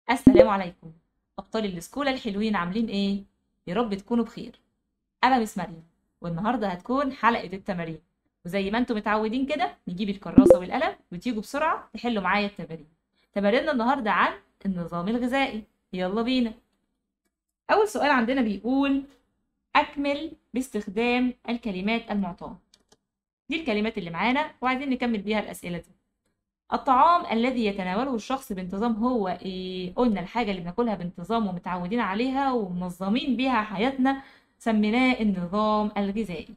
السلام عليكم أبطال السكولة الحلوين عاملين إيه؟ يا رب تكونوا بخير أنا مس مريم والنهاردة هتكون حلقة التمارين وزي ما انتم متعودين كده نجيب الكراسة والقلم وتيجوا بسرعة تحلوا معايا التمارين تماريننا النهاردة عن النظام الغذائي يلا بينا أول سؤال عندنا بيقول أكمل باستخدام الكلمات المعطاة دي الكلمات اللي معانا وعايزين نكمل بيها الأسئلة دي الطعام الذي يتناوله الشخص بانتظام هو ايه قلنا الحاجة اللي بناكلها بانتظام ومتعودين عليها ومنظمين بيها حياتنا سميناه النظام الغذائي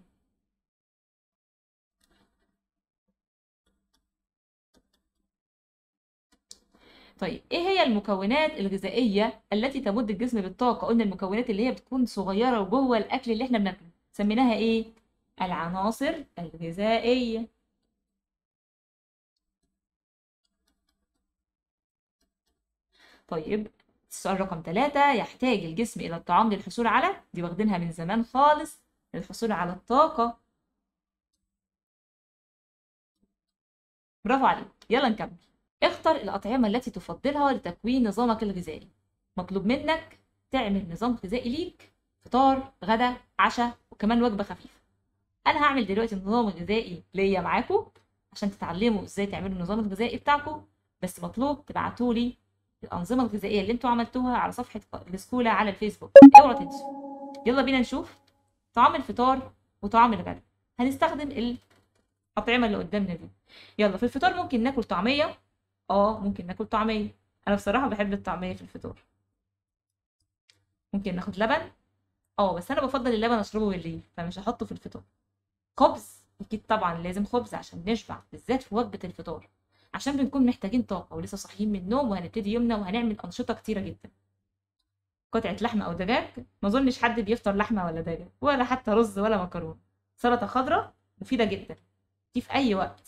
طيب ايه هي المكونات الغذائية التي تمد الجسم بالطاقة قلنا المكونات اللي هي بتكون صغيرة وجوه الأكل اللي احنا بناكله سميناها ايه العناصر الغذائية طيب السؤال رقم ثلاثة يحتاج الجسم إلى الطعام للحصول على دي واخدينها من زمان خالص للحصول على الطاقة برافو عليك يلا نكمل اختر الأطعمة التي تفضلها لتكوين نظامك الغذائي مطلوب منك تعمل نظام غذائي ليك فطار غدا عشاء وكمان وجبة خفيفة أنا هعمل دلوقتي النظام الغذائي ليا معاكم عشان تتعلموا ازاي تعملوا النظام الغذائي بتاعكم بس مطلوب تبعتولي الأنظمة الغذائية اللي انتوا عملتوها على صفحة السكولة على الفيسبوك اوعوا تنسوا يلا بينا نشوف طعام الفطار وطعام الغداء هنستخدم الأطعمة اللي قدامنا دي يلا في الفطار ممكن ناكل طعمية اه ممكن ناكل طعمية أنا بصراحة بحب الطعمية في الفطار ممكن ناخد لبن اه بس أنا بفضل اللبن أشربه بالليل فمش هحطه في الفطار خبز أكيد طبعا لازم خبز عشان نشبع بالذات في وجبة الفطار عشان بنكون محتاجين طاقة ولسه صاحيين من النوم وهنبتدي يومنا وهنعمل أنشطة كتيرة جدا قطعة لحمة أو دجاج ما أظنش حد بيفطر لحمة ولا دجاج ولا حتى رز ولا مكرونة سلطة خضراء مفيدة جدا دي في أي وقت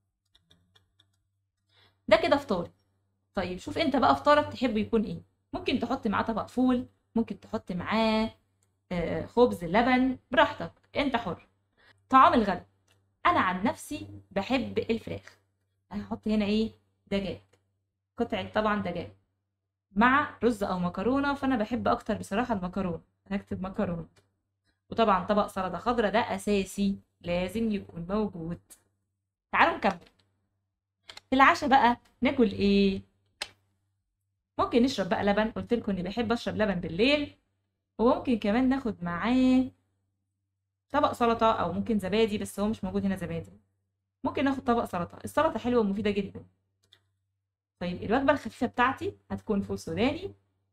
ده كده فطاري طيب شوف أنت بقى فطارك تحب يكون إيه ممكن تحط معاه طبق فول ممكن تحط معاه آه، خبز لبن براحتك أنت حر طعام الغداء أنا عن نفسي بحب الفراخ هحط هنا ايه دجاج قطعة طبعا دجاج مع رز او مكرونة فانا بحب اكتر بصراحة المكرونة هكتب مكرونة وطبعا طبق سلطة خضراء ده اساسي لازم يكون موجود تعالوا نكمل في العشاء بقى ناكل ايه ممكن نشرب بقى لبن قلت لكم اني بحب اشرب لبن بالليل وممكن كمان ناخد معاه طبق سلطة او ممكن زبادي بس هو مش موجود هنا زبادي ممكن ناخد طبق سلطة السلطة حلوة ومفيدة جدا طيب الوجبة الخفيفة بتاعتي هتكون فول سوداني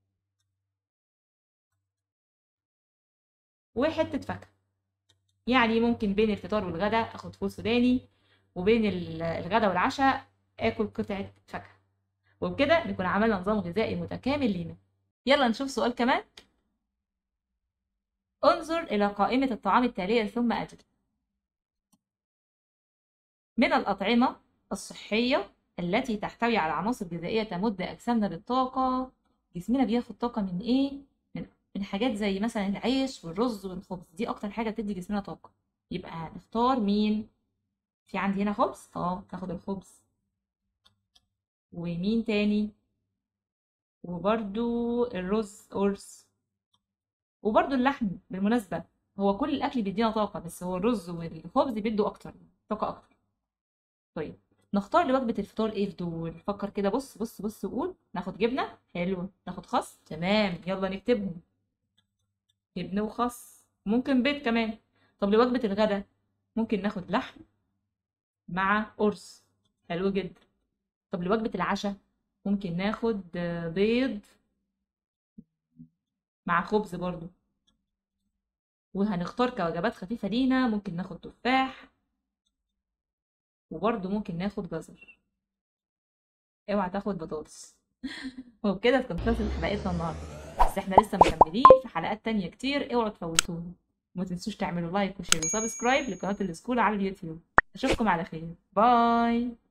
وحتة فاكهة يعني ممكن بين الفطار والغداء اخد فول سوداني وبين ال- الغداء والعشاء اكل قطعة فاكهة وبكده نكون عملنا نظام غذائي متكامل لينا يلا نشوف سؤال كمان انظر إلى قائمة الطعام التالية ثم أجب من الأطعمة الصحية التي تحتوي على عناصر غذائية تمد أجسامنا بالطاقة جسمنا بياخد طاقة من إيه؟ من من حاجات زي مثلا العيش والرز والخبز دي أكتر حاجة بتدي جسمنا طاقة يبقى هنختار مين؟ في عندي هنا خبز؟ اه ناخد الخبز ومين تاني؟ وبرده الرز أرز وبرده اللحم بالمناسبة هو كل الأكل بيدينا طاقة بس هو الرز والخبز بيدوا أكتر طاقة أكتر طيب نختار لوجبة الفطار ايه في دول فكر كده بص بص بص وقول ناخد جبنة حلو ناخد خس تمام يلا نكتبهم جبنة وخس ممكن بيض كمان طب لوجبة الغدا ممكن ناخد لحم مع أرز حلو جدا طب لوجبة العشاء ممكن ناخد آه، بيض مع خبز برضو وهنختار كوجبات خفيفة لينا ممكن ناخد تفاح وبرضه ممكن ناخد جزر اوعى تاخد بطاطس وبكده تكون خلصت حلقتنا النهارده بس احنا لسه مكملين في حلقات تانية كتير اوعوا تفوتوها وما تنسوش تعملوا لايك وشير وسبسكرايب لقناة السكول على اليوتيوب اشوفكم على خير باي